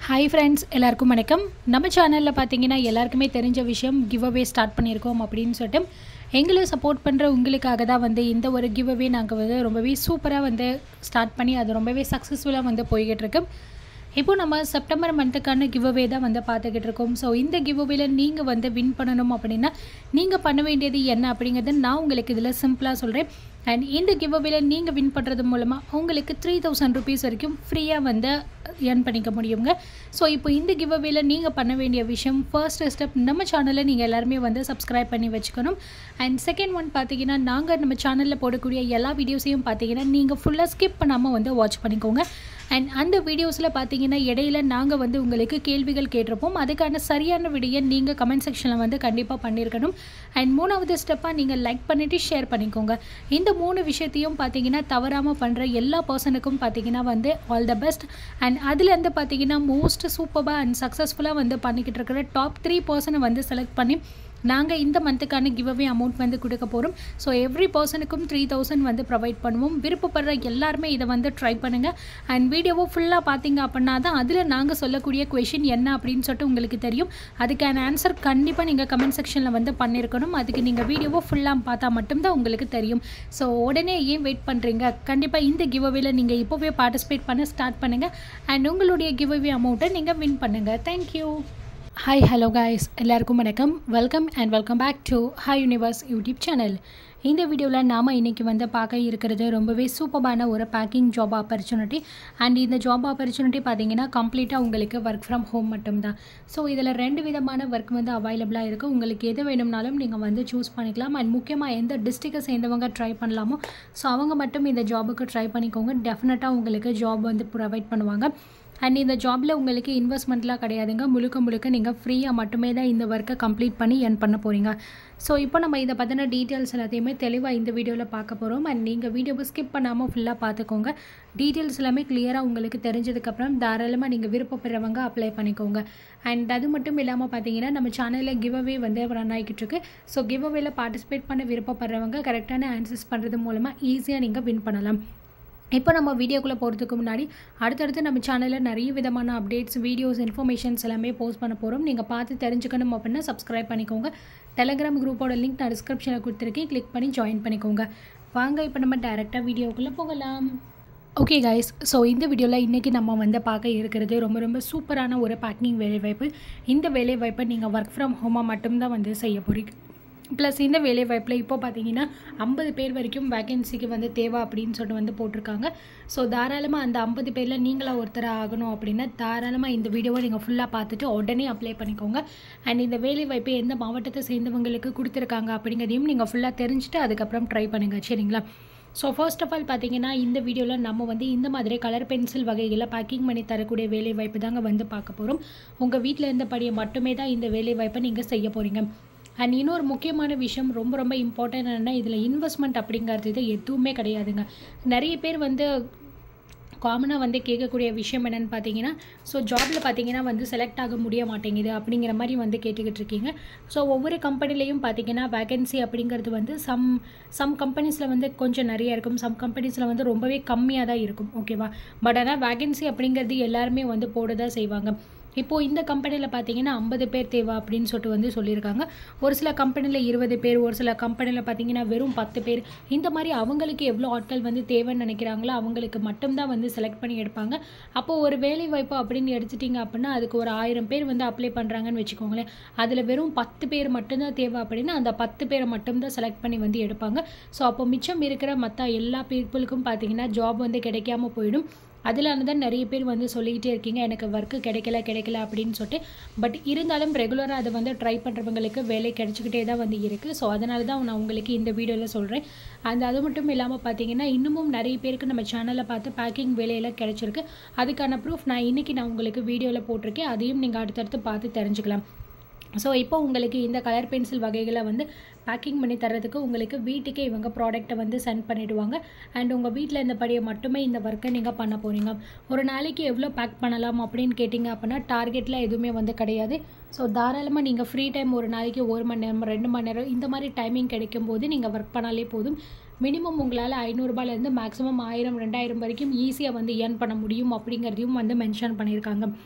hi friends எல்லாருக்கும் வணக்கம் நம்ம சேனலில் பார்த்தீங்கன்னா எல்லாருக்குமே தெரிஞ்ச விஷயம் கிவ் அவே ஸ்டார்ட் பண்ணியிருக்கோம் அப்படின்னு சொல்லிட்டு எங்களை சப்போர்ட் பண்ணுற உங்களுக்காக தான் வந்து இந்த ஒரு கிவ் அவே நாங்கள் வந்து ரொம்பவே சூப்பராக வந்து ஸ்டார்ட் பண்ணி அது ரொம்பவே சக்ஸஸ்ஃபுல்லாக வந்து போய்கிட்டு இருக்கு இப்போ நம்ம செப்டம்பர் மந்த்துக்கான கிவ் அவே தான் வந்து பார்த்துக்கிட்டு இருக்கோம் ஸோ இந்த கிவ் அவேல நீங்கள் வந்து வின் பண்ணணும் அப்படின்னா நீங்கள் பண்ண வேண்டியது என்ன அப்படிங்கிறத நான் உங்களுக்கு இதில் சிம்பிளாக சொல்கிறேன் அண்ட் இந்த கிவ் அவேல நீங்கள் வின் பண்ணுறது மூலமாக உங்களுக்கு த்ரீ தௌசண்ட் ருபீஸ் வரைக்கும் ஃப்ரீயாக வந்து ஏர்ன் பண்ணிக்க முடியுங்க ஸோ இப்போ இந்த கிவ் அவேல நீங்கள் பண்ண வேண்டிய விஷயம் ஃபர்ஸ்ட் ஸ்டெப் நம்ம சேனலை நீங்கள் எல்லாருமே வந்து சப்ஸ்கிரைப் பண்ணி வச்சுக்கணும் அண்ட் செகண்ட் ஒன் பார்த்தீங்கன்னா நாங்கள் நம்ம சேனலில் போடக்கூடிய எல்லா வீடியோஸையும் பார்த்தீங்கன்னா நீங்கள் ஃபுல்லாக ஸ்கிப் பண்ணாமல் வந்து வாட்ச் பண்ணிக்கோங்க அண்ட் அந்த வீடியோஸில் பார்த்தீங்கன்னா இடையில நாங்கள் வந்து உங்களுக்கு கேள்விகள் கேட்டிருப்போம் அதுக்கான சரியான விடையை நீங்கள் கமெண்ட் செக்ஷனில் வந்து கண்டிப்பாக பண்ணியிருக்கணும் அண்ட் மூணாவது ஸ்டெப்பாக நீங்கள் லைக் பண்ணிவிட்டு ஷேர் பண்ணிக்கோங்க இந்த மூணு விஷயத்தையும் பார்த்தீங்கன்னா தவறாமல் பண்ணுற எல்லா பர்சனுக்கும் பார்த்தீங்கன்னா வந்து ஆல் த பெஸ்ட் அண்ட் அதுலேருந்து பார்த்தீங்கன்னா மோஸ்ட் சூப்பராக அண்ட் சக்ஸஸ்ஃபுல்லாக வந்து பண்ணிக்கிட்டு இருக்கிற டாப் த்ரீ பர்சனை வந்து செலக்ட் பண்ணி நாங்கள் இந்த மந்த்துக்கான கிவ் அவே அமௌண்ட் வந்து கொடுக்க போகிறோம் ஸோ எவ்ரி பர்சனுக்கும் த்ரீ தௌசண்ட் வந்து ப்ரொவைட் பண்ணுவோம் விருப்பப்படுற எல்லாருமே இதை வந்து ட்ரை பண்ணுங்கள் அண்ட் வீடியோவை ஃபுல்லாக பார்த்தீங்க அப்படின்னா தான் அதில் நாங்கள் சொல்லக்கூடிய கொஷின் என்ன அப்படின்னு சொல்லிட்டு உங்களுக்கு தெரியும் அதுக்கான ஆன்சர் கண்டிப்பாக நீங்கள் கமெண்ட் செக்ஷனில் வந்து பண்ணியிருக்கணும் அதுக்கு நீங்கள் வீடியோவை ஃபுல்லாக பார்த்தா மட்டும்தான் உங்களுக்கு தெரியும் ஸோ உடனே ஏன் வெயிட் பண்ணுறீங்க கண்டிப்பாக இந்த கிவ் அவேல நீங்கள் இப்போவே பார்ட்டிசிபேட் பண்ண ஸ்டார்ட் பண்ணுங்கள் அண்ட் உங்களுடைய கிவ் அவே அமௌண்ட்டை நீங்கள் வின் பண்ணுங்கள் தேங்க்யூ ஹாய் ஹலோ காய்ஸ் எல்லாருக்கும் வணக்கம் welcome and welcome back to Hi Universe YouTube channel இந்த வீடியோவில் நாம் இன்றைக்கி வந்து பார்க்க இருக்கிறது ரொம்பவே சூப்பரான ஒரு பேக்கிங் ஜாப் ஆப்பர்ச்சுனிட்டி அண்ட் இந்த ஜாப் ஆப்பர்ச்சுனிட்டி பார்த்தீங்கன்னா கம்ப்ளீட்டாக உங்களுக்கு ஒர்க் ஃப்ரம் ஹோம் மட்டும்தான் ஸோ இதில் ரெண்டு விதமான ஒர்க் வந்து அவைலபிளாக இருக்குது உங்களுக்கு எது வேணும்னாலும் நீங்கள் வந்து சூஸ் பண்ணிக்கலாம் அண்ட் முக்கியமாக எந்த டிஸ்ட்ரிக்டை சேர்ந்தவங்க ட்ரை பண்ணலாமோ ஸோ அவங்க மட்டும் இந்த ஜாபுக்கு ட்ரை பண்ணிக்கோங்க டெஃபினட்டாக உங்களுக்கு ஜாப் வந்து ப்ரொவைட் பண்ணுவாங்க அண்ட் இந்த ஜாபில் உங்களுக்கு இன்வெஸ்ட்மெண்ட்லாம் கிடையாதுங்க முழுக்க முழுக்க நீங்கள் ஃப்ரீயாக மட்டுமே தான் இந்த ஒர்க்கை கம்ப்ளீட் பண்ணி earn பண்ண போகிறீங்க ஸோ இப்போ நம்ம இதை பற்றின டீட்டெயில்ஸ் எல்லாத்தையுமே தெளிவாக இந்த வீடியோவில் பார்க்க போகிறோம் அண்ட் நீங்கள் வீடியோவை ஸ்கிப் பண்ணாமல் ஃபுல்லாக பார்த்துக்கோங்க டீட்டெயில்ஸ் எல்லாமே கிளியராக உங்களுக்கு தெரிஞ்சதுக்கப்புறம் தாராளமாக நீங்கள் விருப்பப்படுறவங்க அப்ளை பண்ணிக்கோங்க அண்ட் அது மட்டும் இல்லாமல் பார்த்தீங்கன்னா நம்ம சேனலில் கிவ் அவே வந்து ரன் ஆகிக்கிட்டு இருக்கு ஸோ கிவ் அவேல பார்ட்டிசிபேட் பண்ண விருப்பப்படுறவங்க கரெக்டான ஆன்சர்ஸ் பண்ணுறது மூலமாக ஈஸியாக நீங்கள் வின் பண்ணலாம் இப்போ நம்ம வீடியோக்குள்ளே போகிறதுக்கு முன்னாடி அடுத்தடுத்து நம்ம சேனலில் நிறைய விதமான அப்டேட்ஸ் வீடியோஸ் இன்ஃபர்மேஷன்ஸ் எல்லாமே போஸ்ட் பண்ண போகிறோம் நீங்கள் பார்த்து தெரிஞ்சுக்கணும் அப்படின்னா சப்ஸ்கிரைப் பண்ணிக்கோங்க டெலகிராம் குரூப்போட லிங்க் நான் டிஸ்கிரிப்ஷனில் கொடுத்துருக்கேன் கிளிக் பண்ணி ஜாயின் பண்ணிக்கோங்க வாங்க இப்போ நம்ம டேரெக்டாக வீடியோக்குள்ளே போகலாம் ஓகே கைஸ் ஸோ இந்த வீடியோவில் இன்றைக்கி நம்ம வந்து பார்க்க இருக்கிறது ரொம்ப ரொம்ப சூப்பரான ஒரு பேக்கிங் வேலைவாய்ப்பு இந்த வேலைவாய்ப்பை நீங்கள் ஒர்க் ஃப்ரம் ஹோமாக மட்டும்தான் வந்து செய்ய போகிறீங்க ப்ளஸ் இந்த வேலை வாய்ப்பில் இப்போ பார்த்தீங்கன்னா ஐம்பது பேர் வரைக்கும் வேகன்சிக்கு வந்து தேவை அப்படின்னு சொல்லிட்டு வந்து போட்டிருக்காங்க ஸோ தாராளமாக அந்த ஐம்பது பேரில் நீங்களாக ஒருத்தர் ஆகணும் அப்படின்னா தாராளமாக இந்த வீடியோவை நீங்கள் ஃபுல்லாக பார்த்துட்டு உடனே அப்ளை பண்ணிக்கோங்க அண்ட் இந்த வேலை வாய்ப்பு எந்த மாவட்டத்தை சேர்ந்தவங்களுக்கு கொடுத்துருக்காங்க அப்படிங்கிறதையும் நீங்கள் ஃபுல்லாக தெரிஞ்சுட்டு அதுக்கப்புறம் ட்ரை பண்ணுங்கள் சரிங்களா ஸோ ஃபர்ஸ்ட் ஆஃப் ஆல் பார்த்தீங்கன்னா இந்த வீடியோவில் நம்ம வந்து இந்த மாதிரி கலர் பென்சில் வகைகளை பேக்கிங் பண்ணி தரக்கூடிய வேலை வாய்ப்பு தாங்க வந்து பார்க்க போகிறோம் உங்கள் வீட்டில் இருந்தபடியே மட்டுமே தான் இந்த வேலை வாய்ப்பை நீங்கள் செய்ய போகிறீங்க அண்ட் இன்னொரு முக்கியமான விஷயம் ரொம்ப ரொம்ப இம்பார்ட்டன்ட் என்னென்னா இதில் இன்வெஸ்ட்மெண்ட் அப்படிங்கிறது இது எதுவுமே கிடையாதுங்க நிறைய பேர் வந்து காமனாக வந்து கேட்கக்கூடிய விஷயம் என்னென்னு பார்த்தீங்கன்னா ஸோ ஜாபில் பார்த்தீங்கன்னா வந்து செலக்ட் ஆக முடிய மாட்டேங்குது அப்படிங்கிற மாதிரி வந்து கேட்டுக்கிட்டு இருக்கீங்க ஸோ ஒவ்வொரு கம்பெனிலையும் பார்த்தீங்கன்னா வேகன்சி அப்படிங்கிறது வந்து சம் சம் கம்பெனிஸில் வந்து கொஞ்சம் நிறைய இருக்கும் சம் கம்பெனிஸில் வந்து ரொம்பவே கம்மியாக தான் இருக்கும் ஓகேவா பட் ஆனால் வேகன்சி அப்படிங்கிறது எல்லாருமே வந்து போட தான் செய்வாங்க இப்போது இந்த கம்பெனியில் பார்த்தீங்கன்னா ஐம்பது பேர் தேவை அப்படின்னு சொல்லிட்டு வந்து சொல்லியிருக்காங்க ஒரு சில கம்பெனியில் இருபது பேர் ஒரு சில கம்பெனியில் பார்த்தீங்கன்னா வெறும் பத்து பேர் இந்த மாதிரி அவங்களுக்கு எவ்வளோ ஆட்கள் வந்து தேவைன்னு நினைக்கிறாங்களோ அவங்களுக்கு மட்டும்தான் வந்து செலக்ட் பண்ணி எடுப்பாங்க அப்போது ஒரு வேலை வாய்ப்பு அப்படின்னு எடுத்துட்டிங்க அப்படின்னா அதுக்கு ஒரு ஆயிரம் பேர் வந்து அப்ளை பண்ணுறாங்கன்னு வச்சுக்கோங்களேன் அதில் வெறும் பத்து பேர் மட்டும்தான் தேவை அப்படின்னா அந்த பத்து பேரை மட்டும்தான் செலக்ட் பண்ணி வந்து எடுப்பாங்க ஸோ அப்போ மிச்சம் இருக்கிற மற்ற எல்லா பீப்புளுக்கும் பார்த்தீங்கன்னா ஜாப் வந்து கிடைக்காம போயிடும் அதில் தான் நிறைய பேர் வந்து சொல்லிக்கிட்டே இருக்கீங்க எனக்கு ஒர்க்கு கிடைக்கல கிடைக்கல அப்படின்னு சொல்லிட்டு பட் இருந்தாலும் ரெகுலராக அதை வந்து ட்ரை பண்ணுறவங்களுக்கு வேலை கிடைச்சிக்கிட்டே தான் வந்து இருக்குது ஸோ அதனால தான் நான் உங்களுக்கு இந்த வீடியோவில் சொல்கிறேன் அந்த அது மட்டும் இல்லாமல் பார்த்தீங்கன்னா இன்னமும் நிறைய பேருக்கு நம்ம சேனலில் பார்த்து பேக்கிங் வேலையெல்லாம் கிடைச்சிருக்கு அதுக்கான ப்ரூஃப் நான் இன்றைக்கி நான் உங்களுக்கு வீடியோவில் போட்டிருக்கேன் அதையும் நீங்கள் அடுத்தடுத்து பார்த்து தெரிஞ்சுக்கலாம் ஸோ இப்போ உங்களுக்கு இந்த கலர் பென்சில் வகைகளை வந்து பேக்கிங் பண்ணி தரதுக்கு உங்களுக்கு வீட்டுக்கே இவங்க ப்ராடக்ட்டை வந்து சென்ட் பண்ணிவிடுவாங்க அண்ட் உங்கள் வீட்டில் இருந்தபடியே மட்டுமே இந்த ஒர்க்கை நீங்கள் பண்ண போகிறீங்க ஒரு நாளைக்கு எவ்வளோ பேக் பண்ணலாம் அப்படின்னு கேட்டிங்க அப்படின்னா டார்கெட்டில் எதுவுமே வந்து கிடையாது ஸோ தாராளமாக நீங்கள் ஃப்ரீ டைம் ஒரு நாளைக்கு ஒரு மணி நேரம் ரெண்டு மணி நேரம் இந்த மாதிரி டைமிங் கிடைக்கும் போது நீங்கள் ஒர்க் பண்ணாலே போதும் மினிமம் உங்களால் ஐநூறுரூபாலேருந்து மேக்ஸிமம் ஆயிரம் ரெண்டாயிரம் வரைக்கும் ஈஸியாக வந்து ஏர்ன் பண்ண முடியும் அப்படிங்கிறதையும் வந்து மென்ஷன் பண்ணியிருக்காங்க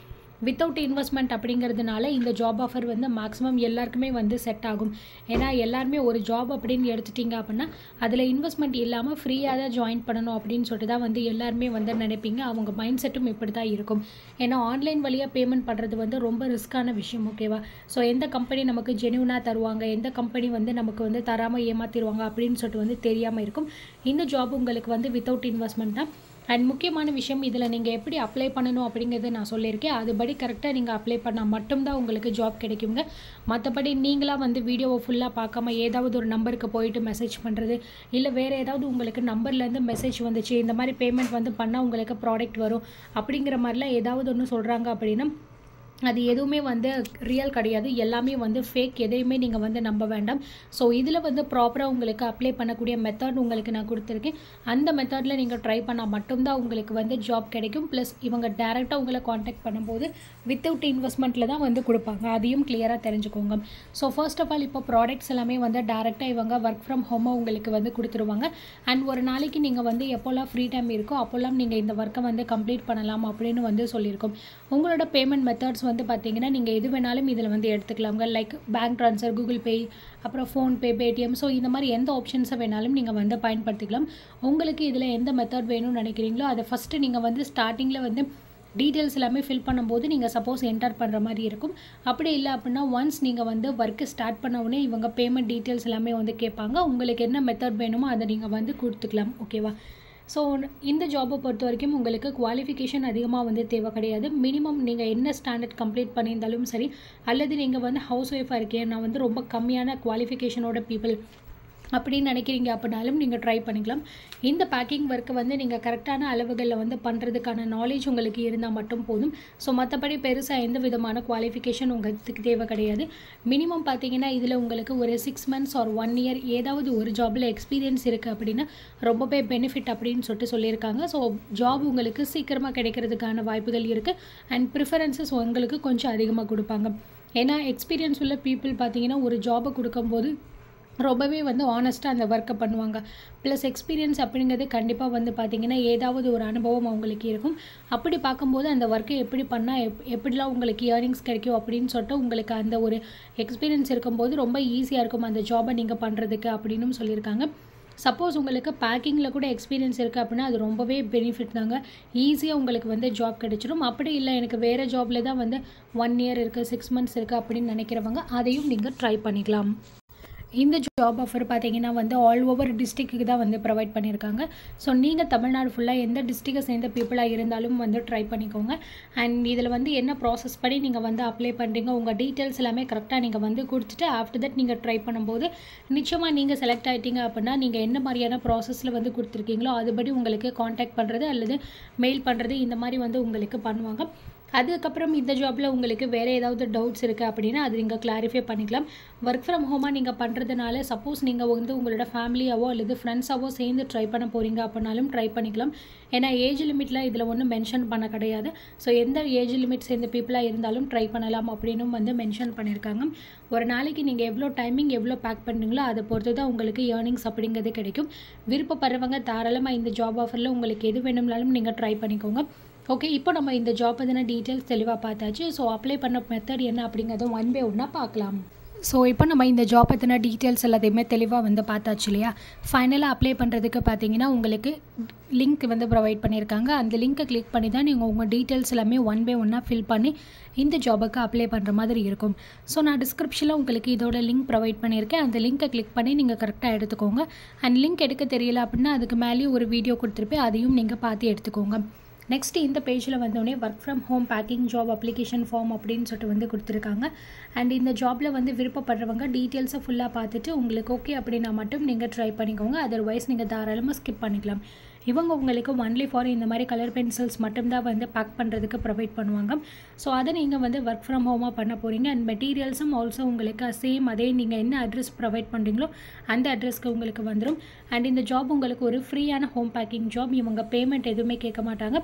வித்தவுட் இன்வெஸ்ட்மெண்ட் அப்படிங்கிறதுனால இந்த ஜாப் ஆஃபர் வந்து மேக்ஸிமம் எல்லாருக்குமே வந்து செட் ஆகும் ஏன்னா எல்லாருமே ஒரு ஜாப் அப்படின்னு எடுத்துட்டிங்க அப்படின்னா அதில் இன்வெஸ்ட்மெண்ட் இல்லாமல் ஃப்ரீயாக தான் ஜாயின் பண்ணணும் அப்படின்னு சொல்லிட்டு தான் வந்து எல்லாருமே வந்து நினைப்பீங்க அவங்க மைண்ட் செட்டும் இப்படி தான் இருக்கும் ஏன்னா ஆன்லைன் வழியாக பேமெண்ட் பண்ணுறது வந்து ரொம்ப ரிஸ்க்கான விஷயம் ஓகேவா ஸோ எந்த கம்பெனி நமக்கு ஜென்யூனாக தருவாங்க எந்த கம்பெனி வந்து நமக்கு வந்து தராமல் ஏமாற்றிடுவாங்க அப்படின்னு சொல்லிட்டு வந்து தெரியாமல் இருக்கும் இந்த ஜாப் உங்களுக்கு வந்து வித்தவுட் இன்வெஸ்ட்மெண்ட் தான் அண்ட் முக்கியமான விஷயம் இதில் நீங்கள் எப்படி அப்ளை பண்ணணும் அப்படிங்கிறத நான் சொல்லியிருக்கேன் அதுபடி கரெக்டாக நீங்கள் அப்ளை பண்ணால் மட்டும்தான் உங்களுக்கு ஜாப் கிடைக்குங்க மற்றபடி நீங்களாக வந்து வீடியோவை ஃபுல்லாக பார்க்காம ஏதாவது ஒரு நம்பருக்கு போயிட்டு மெசேஜ் பண்ணுறது இல்லை வேறு ஏதாவது உங்களுக்கு நம்பர்லேருந்து மெசேஜ் வந்துச்சு இந்த மாதிரி பேமெண்ட் வந்து பண்ணால் உங்களுக்கு ப்ராடக்ட் வரும் அப்படிங்கிற மாதிரிலாம் ஏதாவது ஒன்று சொல்கிறாங்க அப்படின்னா அது எதுவுமே வந்து ரியல் கிடையாது எல்லாமே வந்து ஃபேக் எதையுமே நீங்கள் வந்து நம்ப வேண்டாம் ஸோ இதில் வந்து ப்ராப்பராக உங்களுக்கு அப்ளை பண்ணக்கூடிய மெத்தட் உங்களுக்கு நான் கொடுத்துருக்கேன் அந்த மெத்தடில் நீங்கள் ட்ரை பண்ணால் மட்டும்தான் உங்களுக்கு வந்து ஜாப் கிடைக்கும் ப்ளஸ் இவங்க டேரெக்டாக உங்களை காண்டாக்ட் பண்ணும்போது வித்தவுட் இன்வெஸ்ட்மெண்ட்டில் தான் வந்து கொடுப்பாங்க அதையும் கிளியராக தெரிஞ்சுக்கோங்க ஸோ ஃபர்ஸ்ட் ஆஃப் ஆல் இப்போ ப்ராடக்ட்ஸ் எல்லாமே வந்து டேரெக்டாக இவங்க ஒர்க் ஃப்ரம் ஹோமாக உங்களுக்கு வந்து கொடுத்துருவாங்க அண்ட் ஒரு நாளைக்கு நீங்கள் வந்து எப்போல்லாம் ஃப்ரீ டைம் இருக்கோ அப்போல்லாம் நீங்கள் இந்த ஒர்க்கை வந்து கம்ப்ளீட் பண்ணலாம் அப்படின்னு வந்து சொல்லியிருக்கோம் உங்களோட பேமெண்ட் மெத்தட்ஸ் வந்து பார்த்தீங்கன்னா நீங்கள் எது வேணாலும் இதில் வந்து எடுத்துக்கலாங்க like bank transfer Google Pay அப்புறம் ஃபோன்பே பேடிஎம் ஸோ இந்த மாதிரி எந்த ஆப்ஷன்ஸை வேணாலும் நீங்கள் வந்து பயன்படுத்திக்கலாம் உங்களுக்கு இதில் எந்த மெத்தட் வேணும்னு நினைக்கிறீங்களோ அதை ஃபஸ்ட்டு நீங்கள் வந்து ஸ்டார்டிங்கில் வந்து டீட்டெயில்ஸ் எல்லாமே ஃபில் பண்ணும்போது நீங்கள் சப்போஸ் என்டர் பண்ணுற மாதிரி இருக்கும் அப்படி இல்லை அப்படின்னா ஒன்ஸ் நீங்கள் வந்து ஒர்க்கு ஸ்டார்ட் பண்ண உடனே இவங்க பேமெண்ட் டீட்டெயில்ஸ் எல்லாமே வந்து கேட்பாங்க உங்களுக்கு என்ன மெத்தட் வேணுமோ அதை நீங்கள் வந்து கொடுத்துக்கலாம் ஓகேவா ஸோ இந்த ஜாபை பொறுத்த வரைக்கும் உங்களுக்கு குவாலிஃபிகேஷன் அதிகமாக வந்து தேவை கிடையாது மினிமம் நீங்கள் என்ன ஸ்டாண்டர்ட் கம்ப்ளீட் பண்ணியிருந்தாலும் சரி அல்லது நீங்கள் வந்து ஹவுஸ் ஒய்ஃபாக இருக்கேன் நான் வந்து ரொம்ப கம்மியான குவாலிஃபிகேஷனோட பீப்புள் அப்படின்னு நினைக்கிறீங்க அப்படின்னாலும் நீங்கள் ட்ரை பண்ணிக்கலாம் இந்த பேக்கிங் ஒர்க்கை வந்து நீங்கள் கரெக்டான அளவுகளில் வந்து பண்ணுறதுக்கான நாலேஜ் உங்களுக்கு இருந்தால் மட்டும் போதும் ஸோ மற்றபடி பெருசாக எந்த விதமான குவாலிஃபிகேஷன் உங்களுக்கு தேவை கிடையாது மினிமம் பார்த்தீங்கன்னா இதில் உங்களுக்கு ஒரு six months or one year ஏதாவது ஒரு ஜாபில் எக்ஸ்பீரியன்ஸ் இருக்குது அப்படின்னா ரொம்பவே பெனிஃபிட் அப்படின்னு சொல்லிட்டு சொல்லியிருக்காங்க ஸோ ஜாப் உங்களுக்கு சீக்கிரமாக கிடைக்கிறதுக்கான வாய்ப்புகள் இருக்குது அண்ட் ப்ரிஃபரன்சஸ் உங்களுக்கு கொஞ்சம் அதிகமாக கொடுப்பாங்க ஏன்னா எக்ஸ்பீரியன்ஸ் உள்ள பீப்புள் பார்த்தீங்கன்னா ஒரு ஜாபை கொடுக்கும்போது ரொம்பவே வந்து ஆனஸ்ட்டாக அந்த ஒர்க்கை பண்ணுவாங்க ப்ளஸ் எக்ஸ்பீரியன்ஸ் அப்படிங்கிறது கண்டிப்பாக வந்து பார்த்திங்கன்னா ஏதாவது ஒரு அனுபவம் அவங்களுக்கு இருக்கும் அப்படி பார்க்கும்போது அந்த ஒர்க்கை எப்படி பண்ணால் எப் எப்படிலாம் உங்களுக்கு இயர்னிங்ஸ் கிடைக்கும் அப்படின்னு சொல்லிட்டு உங்களுக்கு அந்த ஒரு எக்ஸ்பீரியன்ஸ் இருக்கும்போது ரொம்ப ஈஸியாக இருக்கும் அந்த ஜாபை நீங்கள் பண்ணுறதுக்கு அப்படின்னும் சொல்லியிருக்காங்க சப்போஸ் உங்களுக்கு பேக்கிங்கில் கூட எக்ஸ்பீரியன்ஸ் இருக்குது அப்படின்னா அது ரொம்பவே பெனிஃபிட் தாங்க ஈஸியாக உங்களுக்கு வந்து ஜாப் கிடைச்சிடும் அப்படி இல்லை எனக்கு வேறு ஜாபில் தான் வந்து ஒன் இயர் இருக்குது சிக்ஸ் மந்த்ஸ் இருக்குது அப்படின்னு நினைக்கிறவங்க அதையும் நீங்கள் ட்ரை பண்ணிக்கலாம் இந்த ஜாப் ஆஃபர் பார்த்தீங்கன்னா வந்து ஆல் ஓவர் டிஸ்ட்ரிக்ட்டுக்கு தான் வந்து ப்ரொவைட் பண்ணியிருக்காங்க ஸோ நீங்கள் தமிழ்நாடு ஃபுல்லாக எந்த டிஸ்ட்ரிக்டை சேர்ந்த பீப்புளாக இருந்தாலும் வந்து ட்ரை பண்ணிக்கோங்க அண்ட் இதில் வந்து என்ன ப்ராசஸ் படி நீங்கள் வந்து அப்ளை பண்ணுறீங்க உங்கள் டீட்டெயில்ஸ் எல்லாமே கரெக்டாக நீங்கள் வந்து கொடுத்துட்டு ஆஃப்டர் தட் நீங்கள் ட்ரை பண்ணும்போது நிச்சயமாக நீங்கள் செலக்ட் ஆகிட்டீங்க அப்படின்னா நீங்கள் என்ன மாதிரியான ப்ராசஸில் வந்து கொடுத்துருக்கீங்களோ அதுபடி உங்களுக்கு காண்டாக்ட் பண்ணுறது அல்லது மெயில் பண்ணுறது இந்த மாதிரி வந்து உங்களுக்கு பண்ணுவாங்க அதுக்கப்புறம் இந்த ஜாப்பில் உங்களுக்கு வேறு ஏதாவது டவுட்ஸ் இருக்குது அப்படின்னா அது நீங்கள் கிளாரிஃபை பண்ணிக்கலாம் ஒர்க் ஃப்ரம் ஹோமாக நீங்கள் பண்ணுறதுனால சப்போஸ் நீங்கள் வந்து உங்களோட ஃபேமிலியாவோ அல்லது ஃப்ரெண்ட்ஸாவோ சேர்ந்து ட்ரை பண்ண போகிறீங்க அப்படின்னாலும் ட்ரை பண்ணிக்கலாம் ஏன்னா ஏஜ் லிமிட்டில் இதில் ஒன்றும் மென்ஷன் பண்ண கிடையாது ஸோ எந்த ஏஜ் லிமிட் சேர்ந்த பீப்புளாக இருந்தாலும் ட்ரை பண்ணலாம் அப்படின்னும் வந்து மென்ஷன் பண்ணியிருக்காங்க ஒரு நாளைக்கு நீங்கள் எவ்வளோ டைமிங் எவ்வளோ பேக் பண்ணுறீங்களோ அதை பொறுத்து தான் உங்களுக்கு ஏர்னிங்ஸ் அப்படிங்கிறது கிடைக்கும் விருப்பப்படுறவங்க தாராளமாக இந்த ஜாப் ஆஃபரில் உங்களுக்கு எது வேணும்னாலும் நீங்கள் ட்ரை பண்ணிக்கோங்க ஓகே இப்போ நம்ம இந்த ஜாப் பற்றின டீட்டெயில்ஸ் தெளிவாக பார்த்தாச்சு ஸோ அப்ளை பண்ண மெத்தட் என்ன அப்படிங்கிறத ஒன் பை ஒன்னாக பார்க்கலாம் ஸோ இப்போ நம்ம இந்த ஜாப் பற்றின டீட்டெயில்ஸ் எல்லாத்தையுமே தெளிவாக வந்து பார்த்தாச்சு இல்லையா ஃபைனலாக அப்ளை பண்ணுறதுக்கு பார்த்தீங்கன்னா உங்களுக்கு லிங்க் வந்து ப்ரொவைட் பண்ணியிருக்காங்க அந்த லிங்க்கை கிளிக் பண்ணி தான் நீங்கள் உங்கள் டீட்டெயில்ஸ் எல்லாமே ஒன் பை ஒன்னாக ஃபில் பண்ணி இந்த ஜாபுக்கு அப்ளை பண்ணுற மாதிரி இருக்கும் ஸோ நான் டிஸ்கிரிப்ஷனில் உங்களுக்கு இதோட லிங்க் ப்ரொவைட் பண்ணியிருக்கேன் அந்த லிங்க்கை கிளிக் பண்ணி நீங்கள் கரெக்டாக எடுத்துக்கோங்க அண்ட் லிங்க் எடுக்க தெரியல அப்படின்னா அதுக்கு மேலேயும் ஒரு வீடியோ கொடுத்துருப்பேன் அதையும் நீங்கள் பார்த்து எடுத்துக்கோங்க நெக்ஸ்ட் இந்த பேஜில் வந்தோடனே work from home packing job application form அப்படின்னு சொல்லிட்டு வந்து கொடுத்துருக்காங்க அண்ட் இந்த ஜாபில் வந்து விருப்பப்படுறவங்க டீட்டெயில்ஸை ஃபுல்லாக பார்த்துட்டு உங்களுக்கு ஓகே அப்படின்னா மட்டும் நீங்கள் ட்ரை பண்ணிக்கோங்க அதர்வைஸ் நீங்கள் தாராளமாக ஸ்கிப் பண்ணிக்கலாம் இவங்க உங்களுக்கு ஒன்லி ஃபார் இந்த மாதிரி கலர் பென்சில்ஸ் மட்டும்தான் வந்து பேக் பண்ணுறதுக்கு ப்ரொவைட் பண்ணுவாங்க ஸோ அதை நீங்கள் வந்து ஒர்க் ஃப்ரம் ஹோமாக பண்ண போகிறீங்க அண்ட் மெட்டீரியல்ஸும் ஆல்சோ உங்களுக்கு சேம் அதே நீங்கள் என்ன அட்ரஸ் ப்ரொவைட் பண்ணுறீங்களோ அந்த அட்ரஸ்க்கு உங்களுக்கு வந்துடும் அண்ட் இந்த ஜாப் உங்களுக்கு ஒரு ஃப்ரீயான ஹோம் பேக்கிங் ஜாப் இவங்க பேமெண்ட் எதுவுமே கேட்க மாட்டாங்க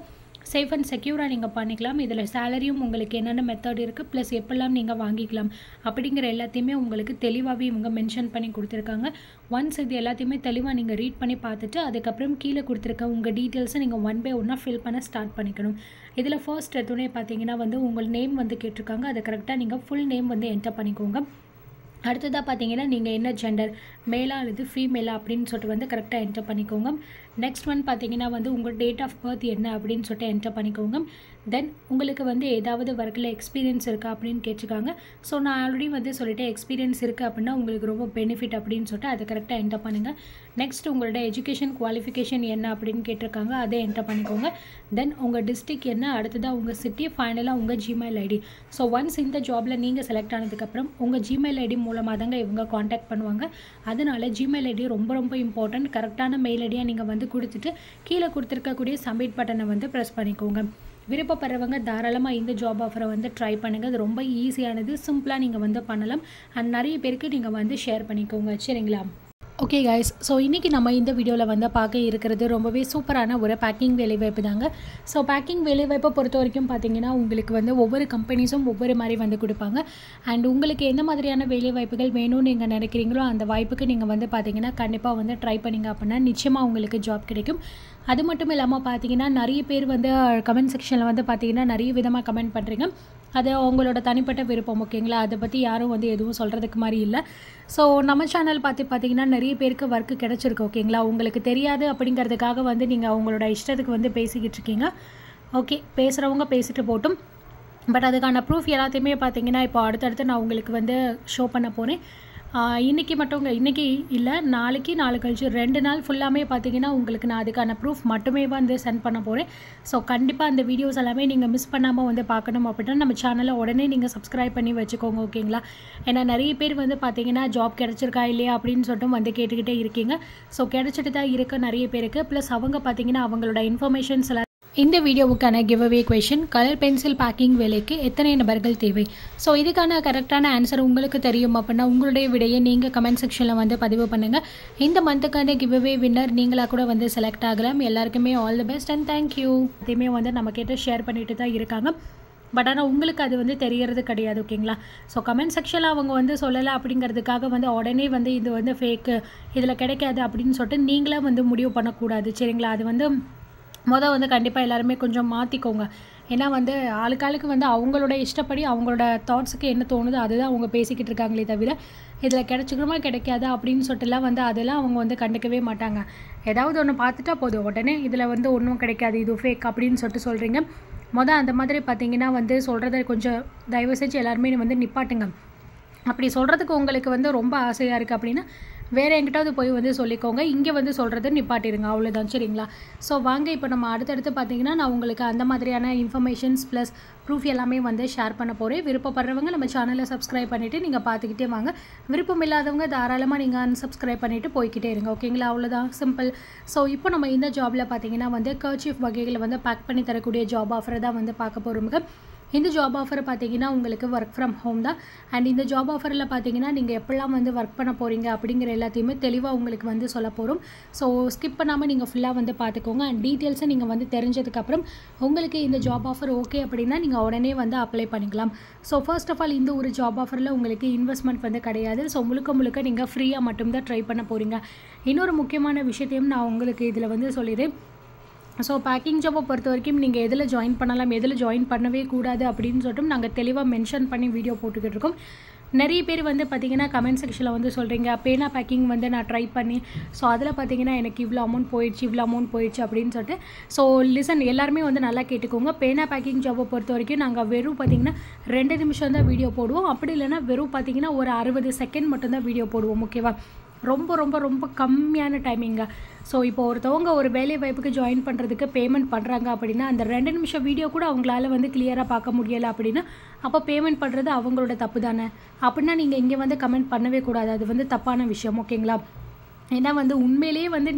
சேஃப் அண்ட் செக்யூராக நீங்கள் பண்ணிக்கலாம் இதில் சேலரியும் உங்களுக்கு என்னென்ன மெத்தட் இருக்குது ப்ளஸ் எப்பெல்லாம் நீங்கள் வாங்கிக்கலாம் அப்படிங்கிற எல்லாத்தையுமே உங்களுக்கு தெளிவாகவே இவங்க மென்ஷன் பண்ணி கொடுத்துருக்காங்க ஒன்ஸ் இது எல்லாத்தையுமே தெளிவாக நீங்கள் ரீட் பண்ணி பார்த்துட்டு அதுக்கப்புறம் கீழே கொடுத்துருக்க உங்கள் டீட்டெயில்ஸை நீங்கள் ஒன் பை ஒன்னாக ஃபில் பண்ண ஸ்டார்ட் பண்ணிக்கணும் இதில் ஃபர்ஸ்ட் எடுத்தோடனே பார்த்தீங்கன்னா வந்து உங்கள் நேம் வந்து கேட்டிருக்காங்க அதை கரெக்டாக நீங்கள் ஃபுல் நேம் வந்து என்டர் பண்ணிக்கோங்க அடுத்ததாக பார்த்தீங்கன்னா நீங்கள் என்ன ஜெண்டர் மேலா அல்லது ஃபீமேலா அப்படின்னு சொல்லிட்டு வந்து கரெக்டாக என்டர் பண்ணிக்கோங்க நெக்ஸ்ட் ஒன் பார்த்தீங்கன்னா வந்து உங்கள் டேட் ஆஃப் பர்த் என்ன அப்படின்னு சொல்லிட்டு என்டர் பண்ணிக்கோங்க தென் உங்களுக்கு வந்து ஏதாவது ஒர்க்கில் எக்ஸ்பீரியன்ஸ் இருக்கா அப்படின்னு கேட்டிருக்காங்க ஸோ நான் ஆல்ரெடி வந்து சொல்லிட்டேன் எக்ஸ்பீரியன்ஸ் இருக்குது அப்படின்னா உங்களுக்கு ரொம்ப பெனிஃபிட் அப்படின்னு சொல்லிட்டு அதை கரெக்டாக என்டர் பண்ணுங்கள் நெக்ஸ்ட் உங்களோட எஜுகேஷன் குவாலிஃபிகேஷன் என்ன அப்படின்னு கேட்டிருக்காங்க அதை என்டர் பண்ணிக்கோங்க தென் உங்கள் டிஸ்ட்ரிக் என்ன அடுத்ததாக உங்கள் சிட்டி ஃபைனலாக உங்கள் ஜிமெயில் ஐடி ஸோ ஒன்ஸ் இந்த ஜாபில் நீங்கள் செலக்ட் ஆனதுக்கப்புறம் உங்கள் ஜிமெயில் ஐடி மூலமாக தாங்க இவங்க காண்டாக்ட் பண்ணுவாங்க அதனால ஜிமெயில் ஐடி ரொம்ப ரொம்ப இம்பார்ட்டன்ட் கரெக்டான மெயில் ஐடியாக நீங்கள் வந்து கொடுத்துட்டு கீழே கொடுத்துருக்கக்கூடிய சப்மிட் பட்டனை வந்து ப்ரெஸ் பண்ணிக்கோங்க விருப்பப்படுறவங்க தாராளமாக இந்த ஜாப் ஆஃபரை வந்து ட்ரை பண்ணுங்கள் அது ரொம்ப ஈஸியானது சிம்பிளாக நீங்கள் வந்து பண்ணலாம் அண்ட் நிறைய பேருக்கு நீங்கள் வந்து ஷேர் பண்ணிக்கோங்க சரிங்களா ஓகே கைஸ் ஸோ இன்றைக்கி நம்ம இந்த வீடியோவில் வந்து பார்க்க இருக்கிறது ரொம்பவே சூப்பரான ஒரு பேக்கிங் வேலைவாய்ப்பு தாங்க ஸோ பேக்கிங் வேலைவாய்ப்பை பொறுத்த வரைக்கும் பார்த்தீங்கன்னா உங்களுக்கு வந்து ஒவ்வொரு கம்பெனிஸும் ஒவ்வொரு மாதிரி வந்து கொடுப்பாங்க அண்ட் உங்களுக்கு எந்த மாதிரியான வேலைவாய்ப்புகள் வேணும்னு நீங்கள் நினைக்கிறீங்களோ அந்த வாய்ப்புக்கு நீங்கள் வந்து பார்த்தீங்கன்னா கண்டிப்பாக வந்து ட்ரை பண்ணிங்க அப்படின்னா நிச்சயமாக உங்களுக்கு ஜாப் கிடைக்கும் அது மட்டும் இல்லாமல் பார்த்தீங்கன்னா நிறைய பேர் வந்து கமெண்ட் செக்ஷனில் வந்து பார்த்தீங்கன்னா நிறைய விதமாக கமெண்ட் பண்ணுறீங்க அது அவங்களோட தனிப்பட்ட விருப்பம் ஓகேங்களா அதை பற்றி யாரும் வந்து எதுவும் சொல்கிறதுக்கு மாதிரி இல்லை ஸோ நம்ம சேனல் பார்த்து பார்த்தீங்கன்னா நிறைய பேருக்கு ஒர்க்கு கிடச்சிருக்கு ஓகேங்களா உங்களுக்கு தெரியாது அப்படிங்கிறதுக்காக வந்து நீங்கள் அவங்களோட இஷ்டத்துக்கு வந்து பேசிக்கிட்டு இருக்கீங்க ஓகே பேசுகிறவங்க பேசிட்டு போட்டும் பட் அதுக்கான ப்ரூஃப் எல்லாத்தையுமே பார்த்தீங்கன்னா இப்போ அடுத்தடுத்து நான் உங்களுக்கு வந்து ஷோ பண்ண போகிறேன் இன்றைக்கி மட்டும் இன்றைக்கி இல்லை நாளைக்கு நாளை கழிச்சு ரெண்டு நாள் ஃபுல்லாமே பார்த்தீங்கன்னா உங்களுக்கு நான் அதுக்கான ப்ரூஃப் மட்டுமே வந்து சென்ட் பண்ண போகிறேன் ஸோ கண்டிப்பாக அந்த வீடியோஸ் எல்லாமே நீங்கள் மிஸ் பண்ணாமல் வந்து பார்க்கணும் அப்படின்னா நம்ம சேனலை உடனே நீங்கள் சப்ஸ்கிரைப் பண்ணி வச்சுக்கோங்க ஓகேங்களா ஏன்னா நிறைய பேர் வந்து பார்த்தீங்கன்னா ஜாப் கிடச்சிருக்கா இல்லையா அப்படின்னு சொல்லிட்டு வந்து கேட்டுக்கிட்டே இருக்கீங்க ஸோ கிடச்சிட்டு தான் இருக்க நிறைய பேருக்கு ப்ளஸ் அவங்க பார்த்தீங்கன்னா அவங்களோட இன்ஃபர்மேஷன்ஸ் எல்லாம் இந்த வீடியோவுக்கான give away question colour pencil packing வேலைக்கு எத்தனை நபர்கள் தேவை ஸோ இதுக்கான கரெக்டான ஆன்சர் உங்களுக்கு தெரியும் அப்படின்னா உங்களுடைய விடையை நீங்கள் கமெண்ட் செக்ஷனில் வந்து பதிவு பண்ணுங்கள் இந்த மந்த்துக்கான கிவ் அவே வின்னர் நீங்களாக கூட வந்து செலக்ட் ஆகலாம் எல்லாருக்குமே all the best and thank you அதையுமே வந்து நம்ம கிட்ட ஷேர் பண்ணிட்டு தான் இருக்காங்க பட் ஆனால் உங்களுக்கு அது வந்து தெரியறது கிடையாது ஓகேங்களா ஸோ கமெண்ட் செக்ஷனில் அவங்க வந்து சொல்லலை அப்படிங்கிறதுக்காக வந்து உடனே வந்து இது வந்து ஃபேக்கு இதில் கிடைக்காது அப்படின்னு சொல்லிட்டு நீங்களே வந்து முடிவு பண்ணக்கூடாது சரிங்களா அது வந்து மொதல் வந்து கண்டிப்பாக எல்லாருமே கொஞ்சம் மாற்றிக்கோங்க ஏன்னா வந்து ஆளுக்காளுக்கு வந்து அவங்களோட இஷ்டப்படி அவங்களோட தாட்ஸுக்கு என்ன தோணுதோ அதுதான் அவங்க பேசிக்கிட்டு இருக்காங்களே தவிர இதில் கிடச்சிக்கிறோமா கிடைக்காதா அப்படின்னு சொல்லிட்டுலாம் வந்து அதெல்லாம் அவங்க வந்து கண்டுக்கவே மாட்டாங்க ஏதாவது ஒன்று பார்த்துட்டா போதும் உடனே இதில் வந்து ஒன்றும் கிடைக்காது இது ஃபேக் அப்படின்னு சொல்லிட்டு சொல்கிறீங்க மொதல் அந்த மாதிரி பார்த்தீங்கன்னா வந்து சொல்கிறத கொஞ்சம் தயவு செஞ்சு எல்லாருமே வந்து நிப்பாட்டுங்க அப்படி சொல்கிறதுக்கு உங்களுக்கு வந்து ரொம்ப ஆசையாக இருக்குது அப்படின்னா வேறு எங்கிட்டாவது போய் வந்து சொல்லிக்கோங்க இங்கே வந்து சொல்கிறது நிப்பாட்டிடுங்க அவ்வளோதான் சரிங்களா ஸோ வாங்க இப்போ நம்ம அடுத்தடுத்து பார்த்தீங்கன்னா நான் உங்களுக்கு அந்த மாதிரியான இன்ஃபர்மேஷன்ஸ் ப்ளஸ் ப்ரூஃப் எல்லாமே வந்து ஷேர் பண்ண போகிறேன் விருப்பப்படுறவங்க நம்ம சேனலை சப்ஸ்கிரைப் பண்ணிவிட்டு நீங்கள் பார்த்துக்கிட்டே வாங்க விருப்பம் இல்லாதவங்க தாராளமாக நீங்கள் அன்சப்ஸ்கிரைப் பண்ணிவிட்டு போய்கிட்டே இருங்க ஓகேங்களா அவ்வளோதான் சிம்பிள் ஸோ இப்போ நம்ம இந்த ஜாபில் பார்த்தீங்கன்னா வந்து கர்ச்சீஃப் வகைகளை வந்து பேக் பண்ணி தரக்கூடிய ஜாப் ஆஃபரை தான் வந்து பார்க்க போகிறோமுங்க இந்த ஜாப் ஆஃபர் பார்த்தீங்கன்னா உங்களுக்கு ஒர்க் ஃப்ரம் ஹோம் தான் அண்ட் இந்த ஜாப் ஆஃபரில் பார்த்தீங்கன்னா நீங்கள் எப்படிலாம் வந்து ஒர்க் பண்ண போகிறீங்க அப்படிங்கிற எல்லாத்தையுமே தெளிவாக உங்களுக்கு வந்து சொல்ல போகிறோம் ஸோ ஸ்கிப் பண்ணாமல் நீங்கள் ஃபுல்லாக வந்து பார்த்துக்கோங்க அண்ட் டீட்டெயில்ஸை நீங்கள் வந்து தெரிஞ்சதுக்கப்புறம் உங்களுக்கு இந்த ஜாப் ஆஃபர் ஓகே அப்படின்னா நீங்கள் உடனே வந்து அப்ளை பண்ணிக்கலாம் ஸோ ஃபர்ஸ்ட் ஆஃப் ஆல் இந்த ஒரு ஜாப் ஆஃபரில் உங்களுக்கு இன்வெஸ்ட்மெண்ட் வந்து கிடையாது ஸோ முழுக்க முழுக்க நீங்கள் ஃப்ரீயாக மட்டும்தான் ட்ரை பண்ண போகிறீங்க இன்னொரு முக்கியமான விஷயத்தையும் நான் உங்களுக்கு இதில் வந்து சொல்லிடுறேன் ஸோ பேக்கிங் ஜாப்பை பொறுத்த வரைக்கும் நீங்கள் எதில் ஜாயின் பண்ணலாம் எதில் ஜாயின் பண்ணவே கூடாது அப்படின்னு சொல்லிட்டு நாங்கள் தெளிவாக மென்ஷன் பண்ணி வீடியோ போட்டுக்கிட்டு இருக்கோம் நிறைய பேர் வந்து பார்த்தீங்கன்னா கமெண்ட் செக்ஷனில் வந்து சொல்கிறீங்க பேனா பேக்கிங் வந்து நான் ட்ரை பண்ணி ஸோ அதில் பார்த்தீங்கன்னா எனக்கு இவ்வளோ அமௌண்ட் போயிடுச்சு இவ்வளோ அமௌண்ட் போயிடுச்சு அப்படின்னு சொல்லிட்டு ஸோ லிசன் எல்லாருமே வந்து நல்லா கேட்டுக்கோங்க பேனா பேக்கிங் ஜாப்பை பொறுத்த வரைக்கும் நாங்கள் வெறும் பார்த்தீங்கன்னா ரெண்டு நிமிஷம் தான் வீடியோ போடுவோம் அப்படி இல்லைன்னா வெறும் பார்த்தீங்கன்னா ஒரு அறுபது செகண்ட் மட்டும்தான் வீடியோ போடுவோம் ஓகேவா ரொம்ப ரொம்ப ரொம்ப கம்மியான டைமிங்க ஸோ இப்போ ஒருத்தவங்க ஒரு வேலை வாய்ப்புக்கு ஜாயின் பண்ணுறதுக்கு பேமெண்ட் பண்ணுறாங்க அப்படின்னா அந்த ரெண்டு நிமிஷம் வீடியோ கூட அவங்களால வந்து கிளியராக பார்க்க முடியலை அப்படின்னா அப்போ பேமெண்ட் பண்ணுறது அவங்களோட தப்பு தானே அப்படின்னா நீங்கள் இங்கே வந்து கமெண்ட் பண்ணவே கூடாது அது வந்து தப்பான விஷயம் ஓகேங்களா ஏன்னா வந்து உண்மையிலேயே வந்து நீங்கள்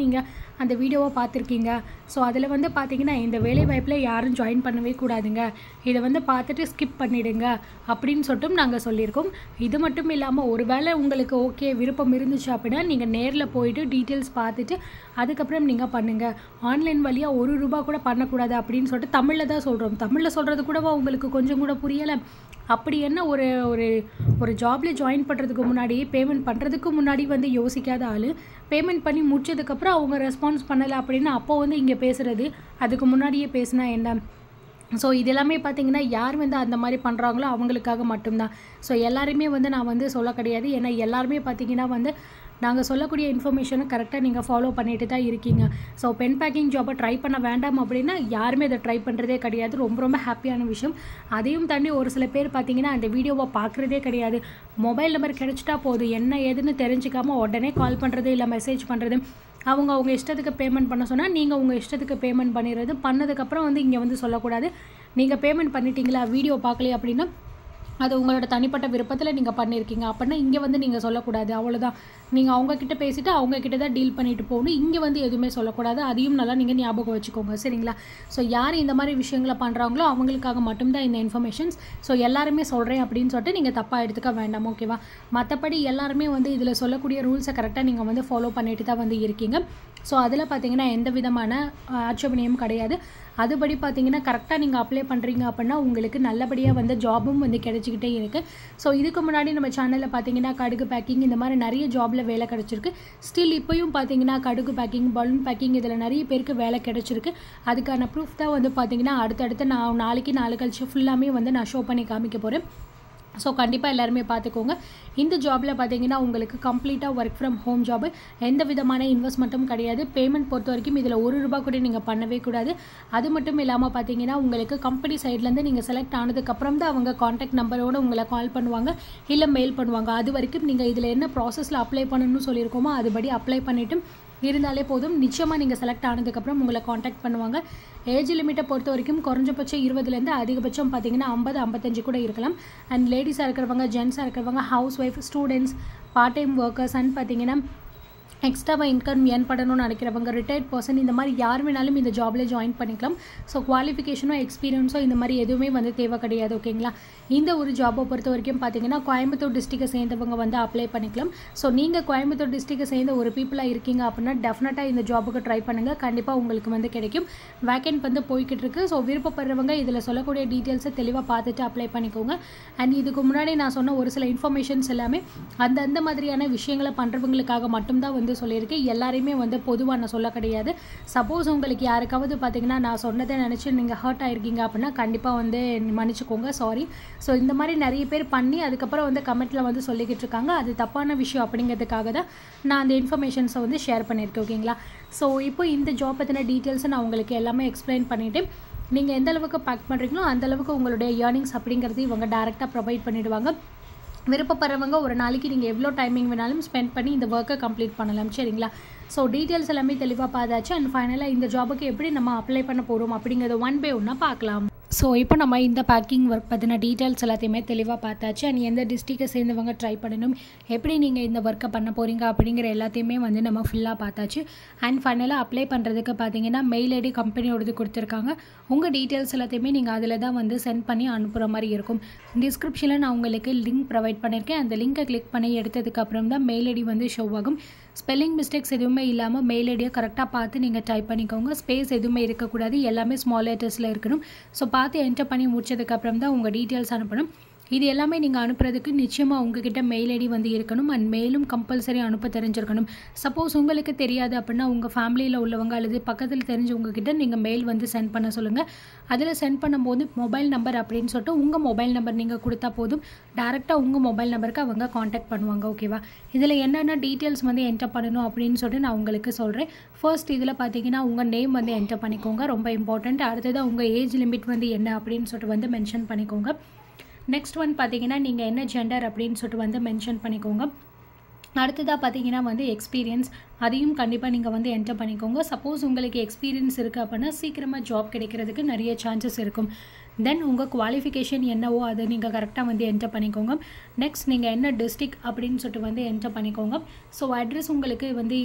அந்த வீடியோவை பார்த்துருக்கீங்க ஸோ அதில் வந்து பார்த்தீங்கன்னா இந்த வேலை வாய்ப்பில் யாரும் ஜாயின் பண்ணவே கூடாதுங்க இதை வந்து பார்த்துட்டு ஸ்கிப் பண்ணிடுங்க அப்படின்னு சொல்லிட்டு நாங்கள் சொல்லியிருக்கோம் இது மட்டும் இல்லாமல் ஒருவேளை உங்களுக்கு ஓகே விருப்பம் இருந்துச்சு அப்படின்னா நீங்கள் நேரில் போயிட்டு டீட்டெயில்ஸ் பார்த்துட்டு அதுக்கப்புறம் நீங்கள் பண்ணுங்கள் ஆன்லைன் வழியாக ஒரு ரூபா கூட பண்ணக்கூடாது அப்படின்னு சொல்லிட்டு தமிழில் தான் சொல்கிறோம் தமிழில் சொல்கிறது கூடவா உங்களுக்கு கொஞ்சம் கூட புரியலை அப்படி என்ன ஒரு ஒரு ஒரு ஜாபில் ஜாயின் பண்ணுறதுக்கு முன்னாடி பேமெண்ட் பண்ணுறதுக்கு முன்னாடி வந்து யோசிக்காத ஆள் பேமெண்ட் பண்ணி முடிச்சதுக்கப்புறம் அவங்க ரெஸ்பான்ஸ் பண்ணலை அப்படின்னு அப்போ வந்து இங்கே பேசுகிறது அதுக்கு முன்னாடியே பேசினா என்ன ஸோ இது எல்லாமே பார்த்தீங்கன்னா யார் வந்து அந்த மாதிரி பண்ணுறாங்களோ அவங்களுக்காக மட்டும்தான் ஸோ எல்லாருமே வந்து நான் வந்து சொல்ல கிடையாது ஏன்னா எல்லாருமே பார்த்தீங்கன்னா வந்து நாங்கள் சொல்லக்கூடிய இன்ஃபர்மேஷனை கரெக்டாக நீங்கள் ஃபாலோ பண்ணிட்டு தான் இருக்கீங்க ஸோ பென் பேக்கிங் ஜாப்பை ட்ரை பண்ண வேண்டாம் அப்படின்னா யாருமே அதை ட்ரை பண்ணுறதே கிடையாது ரொம்ப ரொம்ப ஹாப்பியான விஷயம் அதையும் தாண்டி ஒரு சில பேர் பார்த்தீங்கன்னா அந்த வீடியோவை பார்க்குறதே கிடையாது மொபைல் நம்பர் கிடைச்சிட்டா போதும் என்ன ஏதுன்னு தெரிஞ்சுக்காம உடனே கால் பண்ணுறது இல்லை மெசேஜ் பண்ணுறது அவங்க அவங்க இஷ்டத்துக்கு பேமெண்ட் பண்ண சொன்னால் நீங்கள் உங்கள் இஷ்டத்துக்கு பேமெண்ட் பண்ணிடுறது பண்ணதுக்கப்புறம் வந்து இங்கே வந்து சொல்லக்கூடாது நீங்கள் பேமெண்ட் பண்ணிட்டீங்களா வீடியோ பார்க்கலையே அப்படின்னா அது உங்களோட தனிப்பட்ட விருப்பத்தில் நீங்கள் பண்ணியிருக்கீங்க அப்படின்னா இங்கே வந்து நீங்கள் சொல்லக்கூடாது அவ்வளோதான் நீங்கள் அவங்கக்கிட்ட பேசிவிட்டு அவங்கக்கிட்ட தான் டீல் பண்ணிட்டு போகணும் இங்கே வந்து எதுவுமே சொல்லக்கூடாது அதையும் நல்லா நீங்கள் ஞாபகம் வச்சுக்கோங்க சரிங்களா ஸோ யார் இந்த மாதிரி விஷயங்களை பண்ணுறாங்களோ அவங்களுக்காக மட்டும்தான் இந்த இன்ஃபர்மேஷன்ஸ் ஸோ எல்லாருமே சொல்கிறேன் அப்படின்னு சொல்லிட்டு நீங்கள் தப்பாக எடுத்துக்க வேண்டாம் ஓகேவா மற்றபடி எல்லாருமே வந்து இதில் சொல்லக்கூடிய ரூல்ஸை கரெக்டாக நீங்கள் வந்து ஃபாலோ பண்ணிட்டு தான் வந்து இருக்கீங்க ஸோ அதில் பார்த்தீங்கன்னா எந்த விதமான ஆட்சேபனையும் கிடையாது அதுபடி பார்த்தீங்கன்னா கரெக்டாக நீங்கள் அப்ளை பண்ணுறீங்க அப்படின்னா உங்களுக்கு நல்லபடியாக வந்து ஜாபும் வந்து கிடைச்சிக்கிட்டே இருக்குது ஸோ இதுக்கு முன்னாடி நம்ம சேனலில் பார்த்தீங்கன்னா கடுகு பேக்கிங் இந்த மாதிரி நிறைய ஜாபில் வேலை கிடச்சிருக்கு ஸ்டில் இப்போயும் பார்த்தீங்கன்னா கடுகு பேக்கிங் பலூன் பேக்கிங் இதில் நிறைய பேருக்கு வேலை கிடச்சிருக்கு அதுக்கான ப்ரூஃப் தான் வந்து பார்த்தீங்கன்னா அடுத்தடுத்து நான் நாளைக்கு நாலு கழிச்சு ஃபுல்லாமே வந்து நான் ஷோ பண்ணி காமிக்க போகிறேன் ஸோ கண்டிப்பாக எல்லாருமே பார்த்துக்கோங்க இந்த ஜாபில் பார்த்தீங்கன்னா உங்களுக்கு கம்ப்ளீட்டாக ஒர்க் ஃப்ரம் ஹோம் ஜாப் எந்த விதமான இன்வெஸ்ட்மெண்ட்டும் கிடையாது பேமெண்ட் பொறுத்த வரைக்கும் இதில் ஒரு ரூபா கூட நீங்கள் பண்ணவே கூடாது அது மட்டும் இல்லாமல் பார்த்தீங்கன்னா உங்களுக்கு கம்பெனி சைட்லேருந்து நீங்கள் செலக்ட் ஆனதுக்கப்புறம் தான் அவங்க காண்டாக்ட் நம்பரோடு உங்களை கால் பண்ணுவாங்க இல்லை மெயில் பண்ணுவாங்க அது வரைக்கும் நீங்கள் இதில் என்ன ப்ராசஸில் அப்ளை பண்ணணும்னு சொல்லியிருக்கோமோ அதுபடி அப்ளை பண்ணிவிட்டு இருந்தாலே போதும் நிச்சயமாக நீங்கள் செலக்ட் ஆனதுக்கப்புறம் உங்களை காண்டாக்ட் பண்ணுவாங்க ஏஜ் லிமிட்டை பொறுத்த வரைக்கும் குறைஞ்சபட்சம் இருபதுலேருந்து அதிகபட்சம் பார்த்தீங்கன்னா ஐம்பது ஐம்பத்தஞ்சு கூட இருக்கலாம் அண்ட் லேடிஸாக இருக்கிறவங்க ஜென்ஸாக இருக்கிறவங்க house wife students part time workers and பார்த்தீங்கன்னா எக்ஸ்ட்ராவாக இன்கம் ஏர்ன் பண்ணணும்னு நினைக்கிறவங்க ரிட்டையர்ட் பர்சன் இந்த மாதிரி யார் வேணாலும் இந்த ஜாபில் ஜாயின் பண்ணிக்கலாம் ஸோ குவாலிஃபிகேஷனோ எக்ஸ்பீரியன்ஸோ இந்த மாதிரி எதுவுமே வந்து தேவை கிடையாது ஓகேங்களா இந்த ஒரு ஜாபை பொறுத்த வரைக்கும் பார்த்தீங்கன்னா கோயம்புத்தூர் டிஸ்ட்ரிக்டை சேர்ந்தவங்க வந்து அப்ளை பண்ணிக்கலாம் ஸோ நீங்கள் கோயம்புத்தூர் டிஸ்ட்ரிக்டை சேர்ந்த ஒரு பீப்புளாக இருக்கீங்க அப்படின்னா டெஃபினட்டாக இந்த ஜாபுக்கு ட்ரை பண்ணுங்கள் கண்டிப்பாக உங்களுக்கு வந்து கிடைக்கும் வேக்கெண்ட் வந்து போய்கிட்டு இருக்கு ஸோ விருப்பப்படுறவங்க இதில் சொல்லக்கூடிய டீட்டெயில்ஸை தெளிவாக பார்த்துட்டு அப்ளை பண்ணிக்கோங்க அண்ட் இதுக்கு முன்னாடி நான் சொன்ன ஒரு சில இன்ஃபர்மேஷன்ஸ் எல்லாமே அந்தந்த மாதிரியான விஷயங்களை பண்ணுறவங்களுக்காக மட்டும்தான் வந்து சொல்லியிருக்கேன் எல்லாரையுமே வந்து பொதுவாக நான் சொல்ல கிடையாது சப்போஸ் உங்களுக்கு யாருக்காவது பார்த்தீங்கன்னா நான் சொன்னதை நினச்சி நீங்கள் ஹர்ட் ஆயிருக்கீங்க அப்படின்னா கண்டிப்பாக வந்து மன்னிச்சுக்கோங்க சாரி ஸோ இந்த மாதிரி நிறைய பேர் பண்ணி அதுக்கப்புறம் வந்து கமெண்ட்டில் வந்து சொல்லிக்கிட்டு இருக்காங்க அது தப்பான விஷயம் அப்படிங்கிறதுக்காக தான் நான் அந்த இன்ஃபர்மேஷன்ஸை வந்து ஷேர் பண்ணியிருக்கேன் ஓகேங்களா ஸோ இப்போ இந்த ஜாப் பற்றின டீட்டெயில்ஸை நான் உங்களுக்கு எல்லாமே எக்ஸ்பிளைன் பண்ணிவிட்டு நீங்கள் எந்த அளவுக்கு பேக் பண்ணுறீங்களோ அந்த அளவுக்கு உங்களுடைய ஏர்னிங்ஸ் அப்படிங்கிறது இவங்க டேரெக்டாக ப்ரொவைட் பண்ணிடுவாங்க விருப்பப்படுறவங்க ஒரு நாளைக்கு நீங்கள் எவ்வளோ டைமிங் வேணாலும் ஸ்பெண்ட் பண்ணி இந்த ஒர்க்கை கம்ப்ளீட் பண்ணலாம் சரிங்களா ஸோ டீட்டெயில்ஸ் எல்லாமே தெளிவாக பார்த்தாச்சு அண்ட் ஃபைனலாக இந்த ஜாபுக்கு எப்படி நம்ம அப்ளை பண்ண போகிறோம் அப்படிங்கிறத ஒன் பை ஒன்னாக பார்க்கலாம் ஸோ இப்போ நம்ம இந்த பேக்கிங் ஒர்க் பற்றின டீட்டெயில்ஸ் எல்லாத்தையுமே தெளிவாக பார்த்தாச்சு அண்ட் எந்த டிஸ்ட்ரிக்டை சேர்ந்தவங்க ட்ரை பண்ணணும் எப்படி நீங்கள் இந்த ஒர்க்கை பண்ண போகிறீங்க அப்படிங்கிற எல்லாத்தையுமே வந்து நம்ம ஃபுல்லாக பார்த்தாச்சு அண்ட் ஃபைனலாக அப்ளை பண்ணுறதுக்கு பார்த்தீங்கன்னா மெயில் ஐடி கம்பெனியோடது கொடுத்துருக்காங்க உங்கள் டீட்டெயில்ஸ் எல்லாத்தையுமே நீங்கள் அதில் தான் வந்து சென்ட் பண்ணி அனுப்புகிற மாதிரி இருக்கும் டிஸ்கிரிப்ஷனில் நான் உங்களுக்கு லிங்க் ப்ரொவைட் பண்ணியிருக்கேன் அந்த லிங்கை கிளிக் பண்ணி எடுத்ததுக்கு அப்புறம் தான் மெயில் ஐடி வந்து ஷோ ஆகும் ஸ்பெல்லிங் மிஸ்டேக்ஸ் எதுவுமே இல்லாமல் மெயில் ஐடியை கரெக்டாக பார்த்து நீங்கள் டைப் பண்ணிக்கோங்க ஸ்பேஸ் எதுவுமே இருக்கக்கூடாது எல்லாமே ஸ்மால் லெட்டர்ஸில் இருக்கணும் ஸோ பார்த்து என்டர் பண்ணி முடிச்சதுக்கப்புறம் தான் உங்கள் டீட்டெயில்ஸ் அனுப்பணும் இது எல்லாமே நீங்கள் அனுப்புறதுக்கு நிச்சயமாக உங்ககிட்ட மெயில் ஐடி வந்து இருக்கணும் அண்ட் மெயிலும் கம்பல்சரி அனுப்ப தெரிஞ்சிருக்கணும் சப்போஸ் உங்களுக்கு தெரியாது அப்படின்னா உங்கள் ஃபேமிலியில் உள்ளவங்க அல்லது பக்கத்தில் தெரிஞ்சவங்க கிட்ட நீங்கள் மெயில் வந்து சென்ட் பண்ண சொல்லுங்கள் அதில் சென்ட் பண்ணும்போது மொபைல் நம்பர் அப்படின்னு சொல்லிட்டு உங்கள் மொபைல் நம்பர் நீங்கள் கொடுத்தா போதும் டேரெக்டாக உங்கள் மொபைல் நம்பருக்கு அவங்க காண்டாக்ட் பண்ணுவாங்க ஓகேவா இதில் என்னென்ன டீட்டெயில்ஸ் வந்து என்டர் பண்ணணும் அப்படின்னு சொல்லிட்டு நான் உங்களுக்கு சொல்கிறேன் ஃபர்ஸ்ட் இதில் பார்த்தீங்கன்னா உங்கள் நேம் வந்து என்டர் பண்ணிக்கோங்க ரொம்ப இம்பார்ட்டண்ட் அடுத்தது உங்கள் ஏஜ் லிமிட் வந்து என்ன அப்படின்னு சொல்லிட்டு வந்து மென்ஷன் பண்ணிக்கோங்க நெக்ஸ்ட் ஒன் பார்த்தீங்கன்னா நீங்கள் என்ன ஜெண்டர் அப்படின்னு சொல்லிட்டு வந்து மென்ஷன் பண்ணிக்கோங்க அடுத்ததாக பார்த்தீங்கன்னா வந்து எக்ஸ்பீரியன்ஸ் அதையும் கண்டிப்பாக நீங்கள் வந்து என்டர் பண்ணிக்கோங்க சப்போஸ் உங்களுக்கு எக்ஸ்பீரியன்ஸ் இருக்குது அப்படின்னா சீக்கிரமாக ஜாப் கிடைக்கிறதுக்கு நிறைய சான்சஸ் இருக்கும் தென் உங்கள் குவாலிஃபிகேஷன் என்னவோ அதை நீங்கள் கரெக்டாக வந்து என்டர் பண்ணிக்கோங்க நெக்ஸ்ட் நீங்கள் என்ன டிஸ்ட்ரிக் அப்படின்னு சொல்லிட்டு வந்து என்டர் பண்ணிக்கோங்க ஸோ அட்ரஸ் உங்களுக்கு வந்து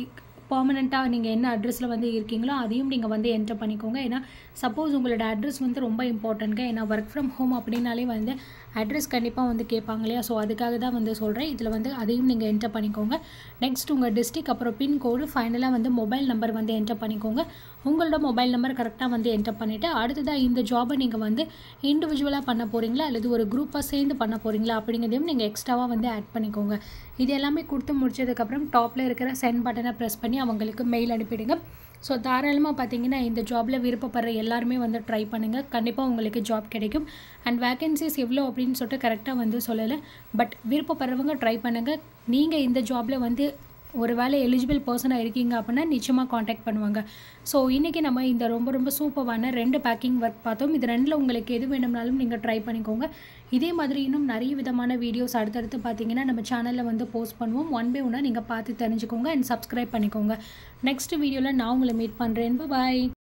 பர்மனெண்ட்டாக நீங்கள் என்ன அட்ரஸில் வந்து இருக்கீங்களோ அதையும் நீங்கள் வந்து என்டர் பண்ணிக்கோங்க ஏன்னா சப்போஸ் உங்களோட அட்ரஸ் வந்து ரொம்ப இம்பார்ட்டன்ட்ங்க ஏன்னா ஒர்க் ஃப்ரம் ஹோம் அப்படின்னாலே வந்து அட்ரஸ் கண்டிப்பாக வந்து கேட்பாங்க இல்லையா ஸோ அதுக்காக தான் வந்து சொல்கிறேன் இதில் வந்து அதையும் நீங்கள் என்டர் பண்ணிக்கோங்க நெக்ஸ்ட் உங்கள் டிஸ்ட்ரிக் அப்புறம் பின்கோடு ஃபைனலாக வந்து மொபைல் நம்பர் வந்து என்டர் பண்ணிக்கோங்க உங்களோட மொபைல் நம்பர் கரெக்டாக வந்து என்டர் பண்ணிவிட்டு அடுத்ததாக இந்த ஜாபை நீங்கள் வந்து இண்டிவிஜுவலாக பண்ண போகிறீங்களா அல்லது ஒரு குரூப்பாக சேர்ந்து பண்ண போகிறீங்களா அப்படிங்கிறதையும் நீங்கள் எக்ஸ்ட்ராவாக வந்து ஆட் பண்ணிக்கோங்க இது எல்லாமே கொடுத்து முடிச்சதுக்கப்புறம் டாப்பில் இருக்கிற சென்ட் பட்டனை ப்ரெஸ் பண்ணி அவங்களுக்கு மெயில் அனுப்பிடுங்க ஸோ தாராளமாக பார்த்தீங்கன்னா இந்த ஜாபில் விருப்பப்படுற எல்லாருமே வந்து ட்ரை பண்ணுங்கள் கண்டிப்பாக உங்களுக்கு ஜாப் கிடைக்கும் அண்ட் வேகன்சிஸ் எவ்வளோ அப்படின்னு சொல்லிட்டு கரெக்டாக வந்து சொல்லலை பட் விருப்பப்படுறவங்க ட்ரை பண்ணுங்கள் நீங்கள் இந்த ஜாபில் வந்து ஒரு வேளை எலிஜிபிள் பர்சனாக இருக்கீங்க அப்படின்னா நிச்சயமாக காண்டாக்ட் பண்ணுவாங்க ஸோ இன்றைக்கி நம்ம இந்த ரொம்ப ரொம்ப சூப்பரான ரெண்டு பேக்கிங் ஒர்க் பார்த்தோம் இது ரெண்டில் உங்களுக்கு எது வேணும்னாலும் நீங்கள் ட்ரை பண்ணிக்கோங்க இதே மாதிரி இன்னும் நிறைய விதமான வீடியோஸ் அடுத்தடுத்து பார்த்தீங்கன்னா நம்ம சேனலில் வந்து போஸ்ட் பண்ணுவோம் ஒன் பை ஒன்னாக நீங்கள் பார்த்து தெரிஞ்சுக்கோங்க அண்ட் சப்ஸ்கிரைப் பண்ணிக்கோங்க நெக்ஸ்ட் வீடியோவில் நான் உங்களை மீட் பண்ணுறேன் பாய்